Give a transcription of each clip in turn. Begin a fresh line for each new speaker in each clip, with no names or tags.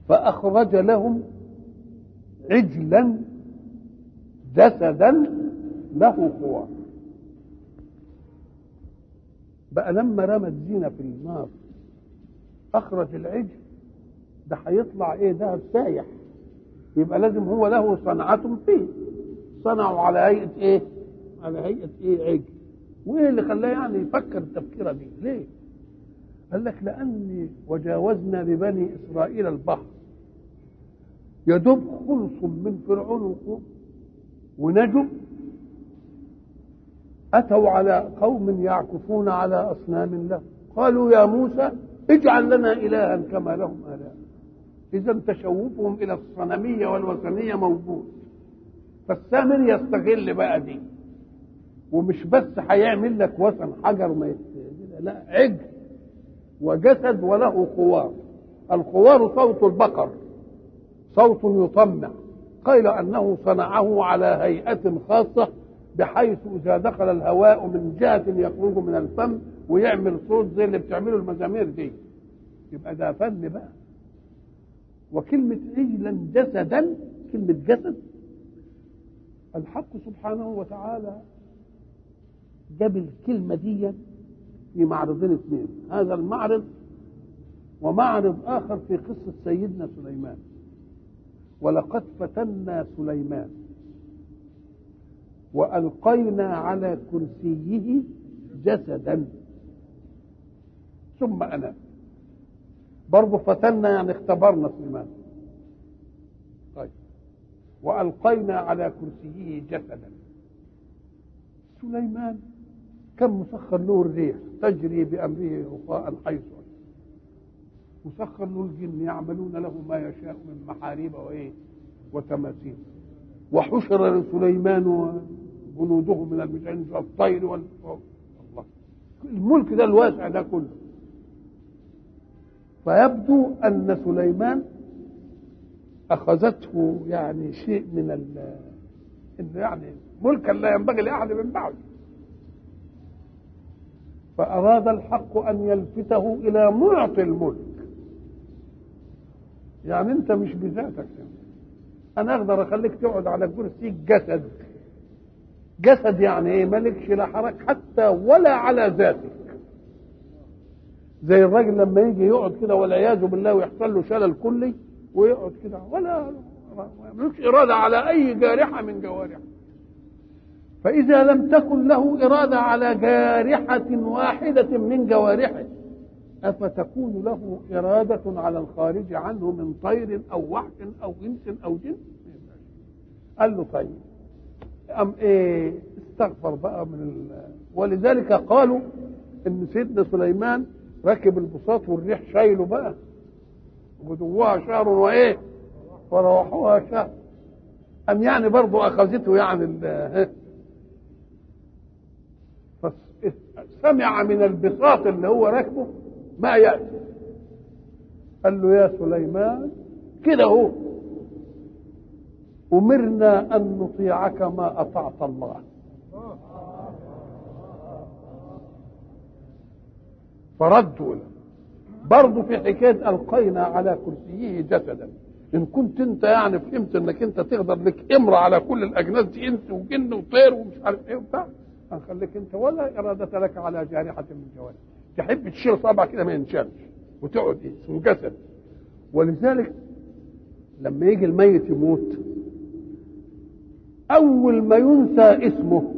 فأخرج لهم عجلا جسدا له خوار بقى لما رمى الزينة في النار أخرج العجل ده هيطلع إيه ده سايح يبقى لازم هو له صنعة فيه صنعوا على هيئة إيه؟ على هيئة إيه عجل وإيه اللي خلاه يعني يفكر التفكيرة دي؟ ليه؟ قال لك لأني وجاوزنا ببني إسرائيل البحر يدب خلص من فرعون وقوم ونجوا أتوا على قوم يعكفون على أصنام له قالوا يا موسى اجعل لنا إلها كما لهم آلهة إذا تشوفهم إلى الصنمية والوثنية موجود فالسامر يستغل بقى دي ومش بس هيعمل لك وثن حجر ما لا عجل وجسد وله خوار الخوار صوت البقر صوت يطمع قيل انه صنعه على هيئه خاصه بحيث اذا دخل الهواء من جهه يخرج من الفم ويعمل صوت زي اللي بتعمله المزامير دي يبقى ده فن بقى وكلمة عجلا جسدا كلمة جسد الحق سبحانه وتعالى جاب الكلمة دي في معرضين اثنين هذا المعرض ومعرض آخر في قصة سيدنا سليمان ولقد فتنا سليمان وألقينا على كرسيه جسدا ثم أنا برضه فتنا يعني اختبرنا سليمان طيب وألقينا على كرسيه جسدا سليمان كم مسخر له الريح تجري بأمره رخاء حيث مسخر له الجن يعملون له ما يشاء من محاريب وايه وتماثيل وحشر لسليمان وجنوده من المجان والطير وال الله الملك ده الواسع ده كله فيبدو ان سليمان اخذته يعني شيء من ال انه يعني ملكا لا ينبغي لاحد من بعده فاراد الحق ان يلفته الى معطي الملك يعني انت مش بذاتك يعني. انا اقدر اخليك تقعد على كرسي جسد جسد يعني ايه مالكش لا حرك حتى ولا على ذاتك زي الراجل لما يجي يقعد كده والعياذ بالله ويحصل له شلل كلي ويقعد كده ولا ملوش اراده على اي جارحه من جوارحه فاذا لم تكن له اراده على جارحه واحده من جوارحه أفتكون له إرادة على الخارج عنه من طير أو وحش أو إنس أو جن قال له طيب أم إيه استغفر بقى من ال... ولذلك قالوا إن سيدنا سليمان ركب البساط والريح شايله بقى غدوها شهر وإيه وروحوها شهر أم يعني برضه أخذته يعني ال... سمع من البساط اللي هو راكبه ما يأتي قال له يا سليمان كده هو أمرنا أن نطيعك ما أطعت الله فردوا له برضه في حكاية ألقينا على كرسيه جسدا إن كنت أنت يعني فهمت إنك أنت تقدر لك إمرة على كل الأجناس دي إنس وجن وطير ومش عارف إيه وبتاع هنخليك أنت ولا إرادة لك على جارحة من جوارح تحب تشيل صابع كده ما ينشالش وتقعد ايه اسمه جسد ولذلك لما يجي الميت يموت اول ما ينسى اسمه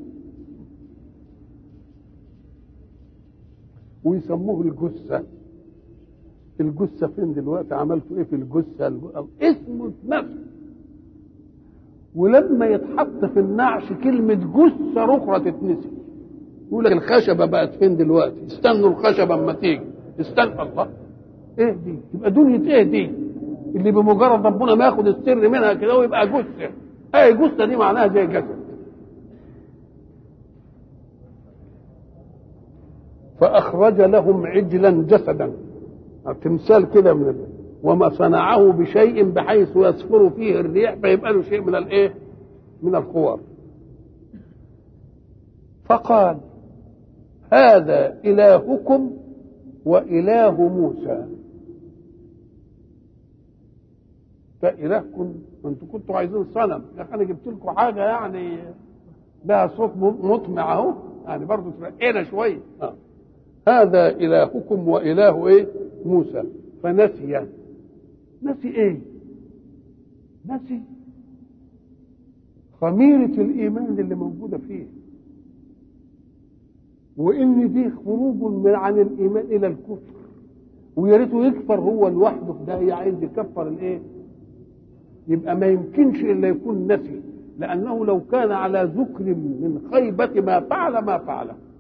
ويسموه الجثة الجثة فين دلوقتي عملتوا ايه في الجثة اسمه نفسه ولما يتحط في النعش كلمة جثة أخرى تتنسي يقول لك الخشبة بقت فين دلوقتي استنوا الخشبة اما تيجي استنى الله ايه دي يبقى دنيا ايه دي اللي بمجرد ربنا ما ياخد السر منها كده ويبقى جثة ايه جثة دي معناها زي جسد فأخرج لهم عجلا جسدا تمثال كده من ال... وما صنعه بشيء بحيث يصفر فيه الريح فيبقى له شيء من الايه؟ من الخوار. فقال هذا إلهكم وإله موسى ده الهكم انتوا كنتوا عايزين صنم يا اخي انا جبت لكم حاجه يعني لها صوت مطمع اهو يعني برضه ترقينا شويه آه. هذا الهكم واله ايه موسى فنسي نسي ايه نسي خميرة الإيمان اللي موجودة فيه وإن دي خروج من عن الإيمان إلى الكفر ويا ريته يكفر هو لوحده ده عايز يكفر الإيه؟ يبقى ما يمكنش إلا يكون نسي لأنه لو كان على ذكر من خيبة ما فعل ما فعله